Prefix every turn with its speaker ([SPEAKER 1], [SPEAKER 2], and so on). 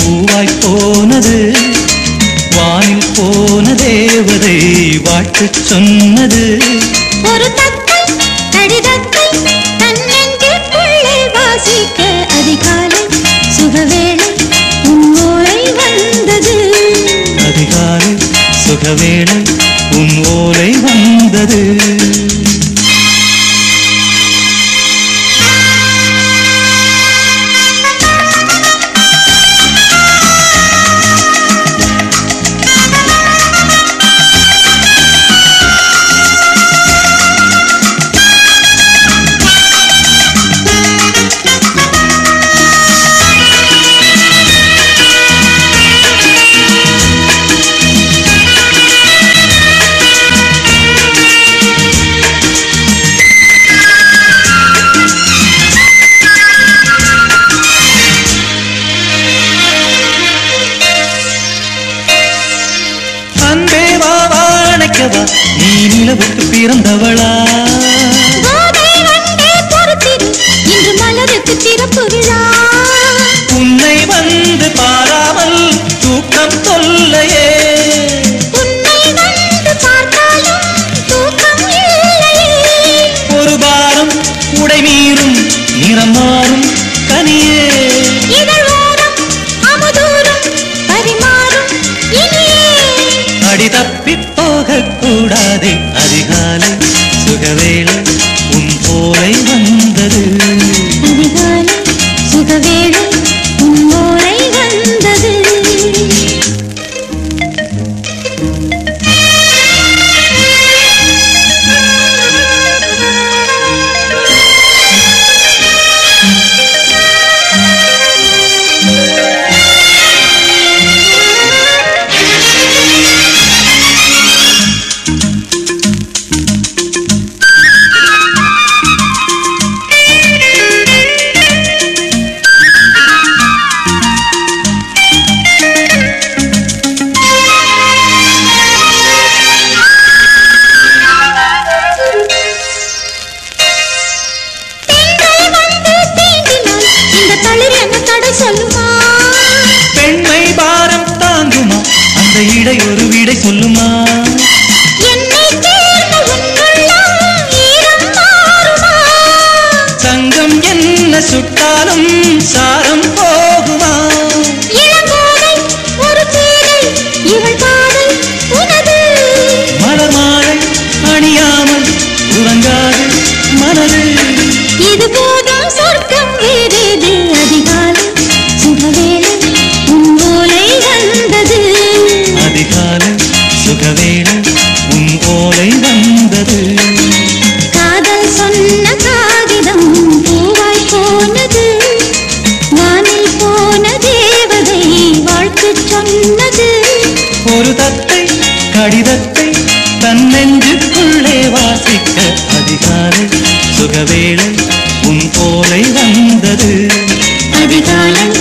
[SPEAKER 1] பூவாய் போனது வானில் போன தேவதை வாழ்த்துச் சொன்னது
[SPEAKER 2] ஒரு தத்தை கடிதத்தை தன் நெஞ்சுக்குள்ளே வாசிக்க அதிகாலை சுகவேளை உன்னோரை வந்தது
[SPEAKER 1] அதிகாலை சுகவேளை உன் ஓலை வந்தது அன்பே வா வாழைக்கவா நீ நிலவுக்கு பிறந்தவளா
[SPEAKER 2] கோதை வந்தே பொறுத்திரு இன்று மலருக்கு திறப்பு விழா
[SPEAKER 1] உன்னை வந்து பாராமல் தூக்கம் தொல்லையே
[SPEAKER 2] உன்னை வந்து பார்த்தாலும் தூக்கம் இல்லையே
[SPEAKER 1] ஒரு பாரம் உடை மீறும் நிறம் மாறும் கனியே
[SPEAKER 2] இதழ் ஓரம் அமுதூரம் பரிமாறும் இனியே
[SPEAKER 1] அடி தப்பி போகக் கூடாதே அதிகாலை சுகவேளை உன் போலை வந்தது
[SPEAKER 2] அதிகாலை சுகவேளை உன்னோரை வந்தது பெண்கள் வந்து தீண்டினால் இந்த தளிர் என்ன தடை சொல்லுமா
[SPEAKER 1] பெண்மை பாரம் தாங்குமா அந்த இடை ஒரு விடை சொல்லுமா
[SPEAKER 2] என்னை சேர்ந்த உன்னுள்ளம் ஈரம் மாறுமா
[SPEAKER 1] சங்கம் என்ன சுட்டாலும் சாரம் போகுமா
[SPEAKER 2] இளங்கோதை ஒரு பேரை இவள் காதல் உனது
[SPEAKER 1] மலர் மாலை அணியாமல் உறங்காது மனது
[SPEAKER 2] இது போதும் சொர்க்கம் வேறேது அதிகாலை சுகவேளை உன் ஓலை வந்தது
[SPEAKER 1] அதிகாலை சுகவேளை உன் ஓலை வந்தது
[SPEAKER 2] காதல் சொன்ன காகிதம் பூவாய் போனது வானில் போன தேவதை வாழ்த்து சொன்னது
[SPEAKER 1] ஒரு தத்தை கடிதத்தை தன் நெஞ்சுக்குள்ளே வாசிக்க அதிகாலை சுகவேளை உன் ஓலை வந்தது
[SPEAKER 2] அதிகாலை